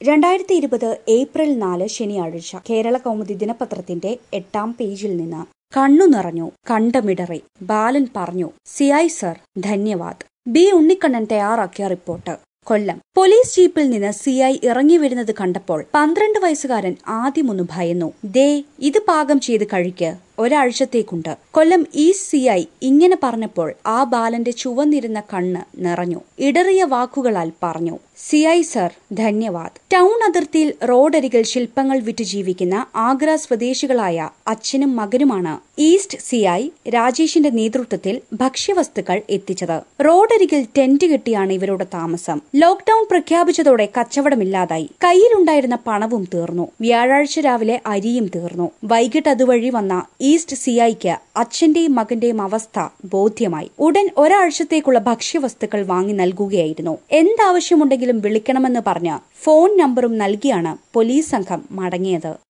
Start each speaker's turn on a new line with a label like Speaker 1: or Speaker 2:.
Speaker 1: രണ്ടായിരത്തി ഇരുപത് ഏപ്രിൽ നാല് ശനിയാഴ്ച കേരള കൗമുദി ദിനപത്രത്തിന്റെ എട്ടാം പേജിൽ നിന്ന് കണ്ണു നിറഞ്ഞു കണ്ടമിടറി ബാലൻ പറഞ്ഞു സിഐ സർ ധന്യവാദ് ബി ഉണ്ണിക്കണ്ണൻ തയ്യാറാക്കിയ റിപ്പോർട്ട് കൊല്ലം പോലീസ് ജീപ്പിൽ നിന്ന് സിഐ ഇറങ്ങി വരുന്നത് കണ്ടപ്പോൾ പന്ത്രണ്ട് വയസ്സുകാരൻ ആദ്യമൊന്ന് ഭയന്നു ദേ ഇത് പാകം ചെയ്ത് കഴിക്ക് ഒരാഴ്ചത്തേക്കുണ്ട് കൊല്ലം ഈസ്റ്റ് സിഐ ഇങ്ങനെ പറഞ്ഞപ്പോൾ ആ ബാലന്റെ ചുവന്നിരുന്ന കണ്ണ് നിറഞ്ഞു ഇടറിയ വാക്കുകളാൽ പറഞ്ഞു സിഐ സർ ധന്യവാദ് ടൗൺ അതിർത്തിയിൽ റോഡരികിൽ ശില്പങ്ങൾ വിറ്റ് ജീവിക്കുന്ന ആഗ്ര സ്വദേശികളായ അച്ഛനും മകനുമാണ് ഈസ്റ്റ് സിഐ രാജേഷിന്റെ നേതൃത്വത്തിൽ ഭക്ഷ്യവസ്തുക്കൾ എത്തിച്ചത് റോഡരികിൽ ടെന്റ് കെട്ടിയാണ് ഇവരുടെ താമസം ലോക്ഡൌൺ പ്രഖ്യാപിച്ചതോടെ കച്ചവടമില്ലാതായി കയ്യിലുണ്ടായിരുന്ന പണവും തീർന്നു വ്യാഴാഴ്ച രാവിലെ അരിയും തീർന്നു വൈകിട്ട് അതുവഴി വന്ന ഈസ്റ്റ് സിഐക്ക് അച്ഛന്റെയും മകന്റെയും അവസ്ഥ ബോധ്യമായി ഉടൻ ഒരാഴ്ചത്തേക്കുള്ള ഭക്ഷ്യവസ്തുക്കൾ വാങ്ങി നൽകുകയായിരുന്നു എന്താവശ്യമുണ്ടെങ്കിലും വിളിക്കണമെന്ന് പറഞ്ഞ് ഫോൺ നമ്പറും നൽകിയാണ് പോലീസ് സംഘം മടങ്ങിയത്